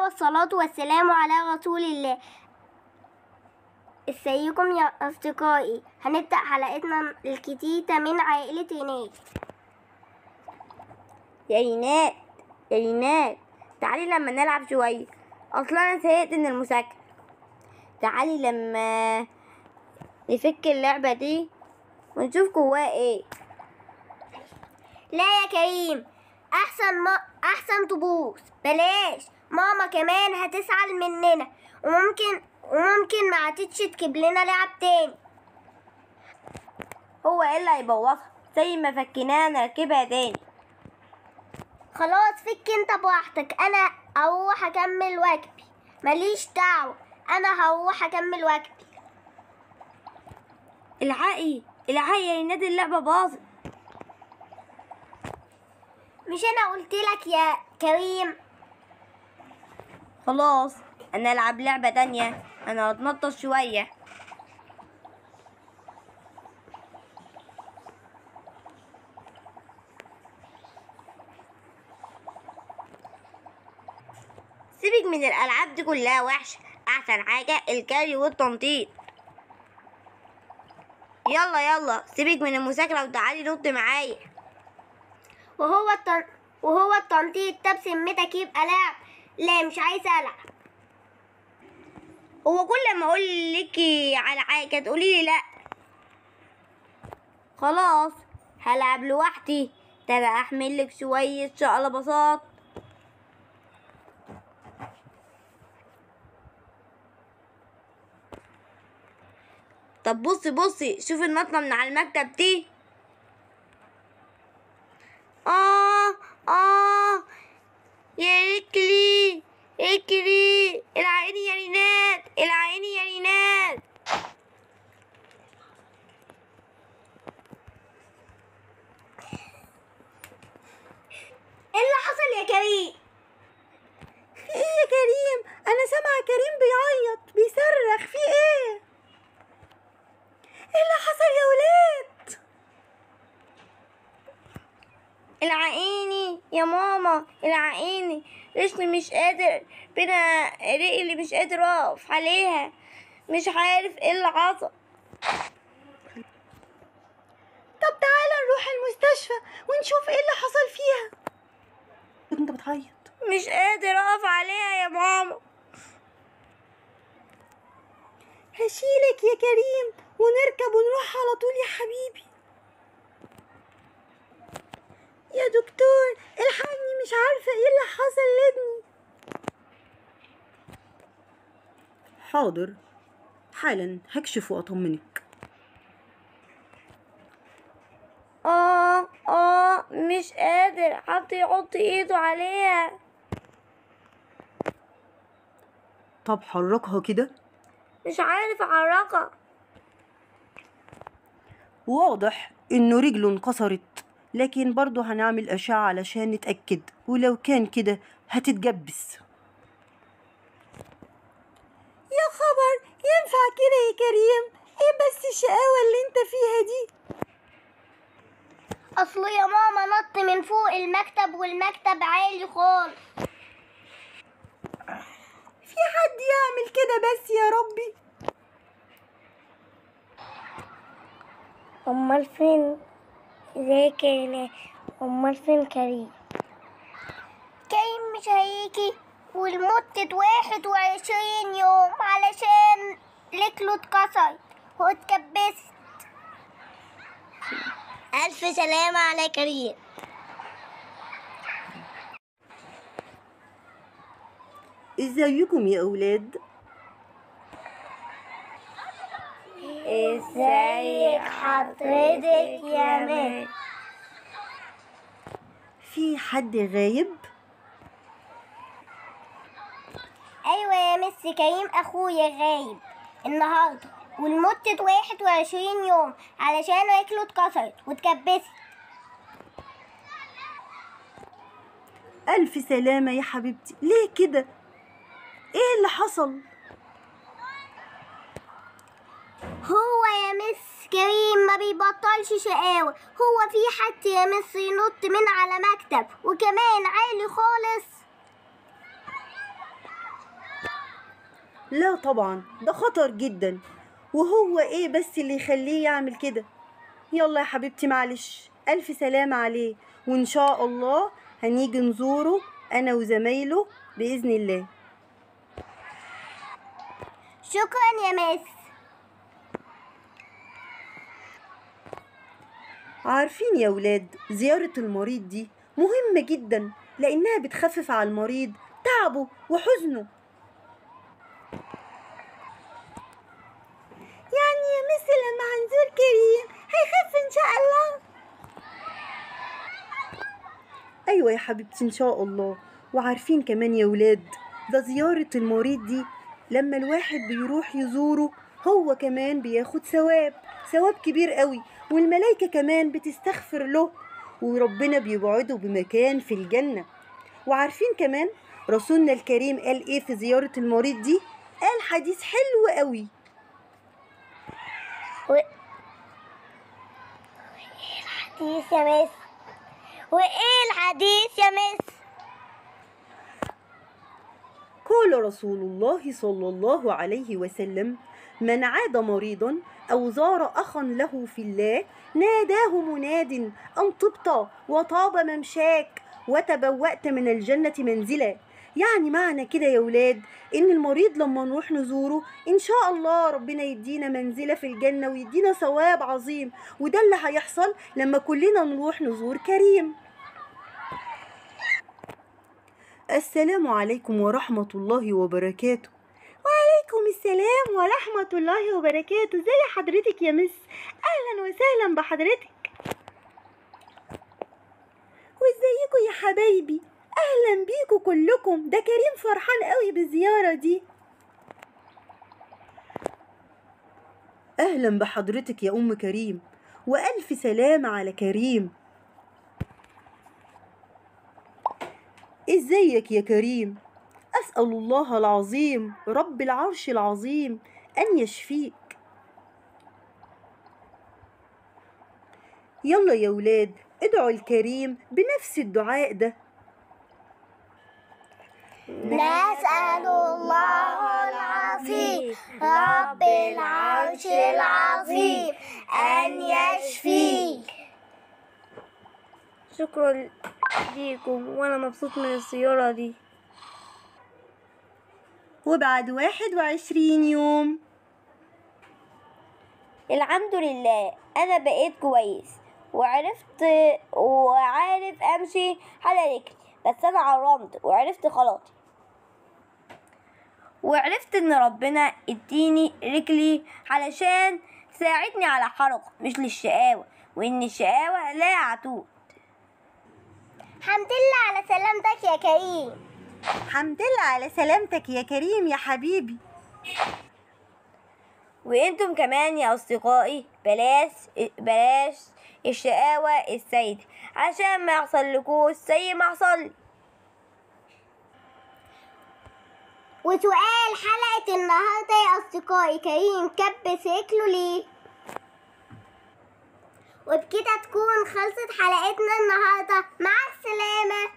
والصلاة والسلام على رسول الله ازيكم يا أصدقائي هنبدأ حلقتنا الجديدة من عائلة رينات يا رينات يا رينات تعالي لما نلعب شوية أصلا أنا زهقت من المذاكرة تعالي لما نفك اللعبة دي ونشوف جواها ايه لا يا كريم أحسن ما أحسن تبوظ بلاش ماما كمان هتزعل مننا وممكن وممكن ما عادتش تجيب لنا لعب تاني هو ايه اللي هيبوظها زي ما فكيناها نركبها تاني خلاص فك انت براحتك انا هروح اكمل واجبي ماليش دعوة انا هروح اكمل واجبي العقي العقي يا رينات اللعبة باظت مش انا قلت لك يا كريم خلاص انا العب لعبة تانية انا هتنطط شوية سيبك من الالعاب دي كلها وحشة احسن حاجة الجري والتنطيط يلا يلا سيبك من المذاكرة وتعالي نط معايا وهو التن... وهو التنطيط ده بسمتك يبقى لعب لا مش عايزة العب هو كل ما اقول لك على حاجه تقولي لي لا خلاص هلعب لوحدي ده انا احمل لك شويه شقلباظات طب بصي بصي شوفي النطه من على المكتب دي اه اه يا رجلي اجري العيني يا رينات العيني يا رينات ايه اللي حصل يا كريم ايه يا كريم انا سامعه كريم بيعيط بيصرخ في ايه ايه اللي حصل يا ولاد العيني يا ماما العيني رجلي مش قادر بنا رجلي مش قادر اقف عليها مش عارف ايه اللي حصل طب تعالى نروح المستشفى ونشوف ايه اللي حصل فيها انت بتعيط مش قادر اقف عليها يا ماما هشيلك يا كريم ونركب ونروح على طول يا حبيبي يا دكتور الحقني مش عارفة ايه اللي حصل لابني حاضر حالا هكشف واطمنك اه اه مش قادر حد يحط ايده عليها طب حركها كده مش عارف احركها واضح انه رجله انكسرت لكن برضه هنعمل اشعة علشان نتأكد ولو كان كده هتتجبس يا خبر ينفع كده يا كريم ايه بس الشقاوة اللي انت فيها دي اصل يا ماما نط من فوق المكتب والمكتب عالي خالص في حد يعمل كده بس يا ربي امال فين ازيك يا امال فين كريم كريم مش هيجي ولمدة واحد وعشرين يوم علشان رجله اتكسرت واتكبست ألف سلامة على كريم ازيكم يا اولاد ازيك حضرتك يا مان في حد غايب ايوه يا مس كريم اخويا غايب النهارده ولمدة واحد وعشرين يوم علشان رجله اتكسرت واتكبست الف سلامة يا حبيبتي ليه كده ايه اللي حصل هو يا مس كريم ما بيبطلش شقاوة هو في حد يا مس ينط من على مكتب وكمان عالي خالص لا طبعا ده خطر جدا وهو ايه بس اللي يخليه يعمل كده يلا يا حبيبتي معلش الف سلامة عليه وان شاء الله هنيجي نزوره انا وزمايله باذن الله شكرا يا مس عارفين يا ولاد زيارة المريض دي مهمة جدا لأنها بتخفف على المريض تعبه وحزنه يعني يا مس لما هنزور كريم هيخف إن شاء الله أيوة يا حبيبتي إن شاء الله وعارفين كمان يا ولاد ده زيارة المريض دي لما الواحد بيروح يزوره هو كمان بياخد ثواب ثواب كبير قوي والملائكة كمان بتستغفر له وربنا بيوعده بمكان في الجنة وعارفين كمان رسولنا الكريم قال ايه في زيارة المريض دي قال حديث حلو قوي الحديث يا مس وايه الحديث يا مس قال رسول الله صلى الله عليه وسلم من عاد مريضا أو زار أخا له في الله ناداه مناد أن طبت وطاب ممشاك وتبوأت من الجنة منزلا يعني معنى كده يا ولاد إن المريض لما نروح نزوره إن شاء الله ربنا يدينا منزلة في الجنة ويدينا ثواب عظيم وده اللي هيحصل لما كلنا نروح نزور كريم السلام عليكم ورحمة الله وبركاته وعليكم السلام ورحمة الله وبركاته زي حضرتك يا مس أهلا وسهلا بحضرتك وازيكم يا حبايبي أهلا بيكم كلكم ده كريم فرحان قوي بالزيارة دي أهلا بحضرتك يا أم كريم وألف سلام على كريم ازيك يا كريم أسأل الله العظيم رب العرش العظيم أن يشفيك يلا يا ولاد ادعوا الكريم بنفس الدعاء ده نسأل الله العظيم رب العرش العظيم أن يشفيك شكرا ليكم وانا مبسوط من الزيارة دي وبعد واحد وعشرين يوم الحمد لله انا بقيت كويس وعرفت وعارف امشي على رجلي بس انا عرمت وعرفت خلاص وعرفت ان ربنا اديني رجلي علشان تساعدني على حركة مش للشقاوة وان الشقاوة لا عتود الحمد لله على سلامتك يا كريم حمد لله على سلامتك يا كريم يا حبيبي وانتم كمان يا اصدقائي بلاش بلاش الشقاوة السيدة عشان ما يحصل لكوش زي ما حصل لي. وسؤال حلقة النهاردة يا أصدقائي كريم كبس رجله ليه؟ وبكده تكون خلصت حلقتنا النهاردة مع السلامة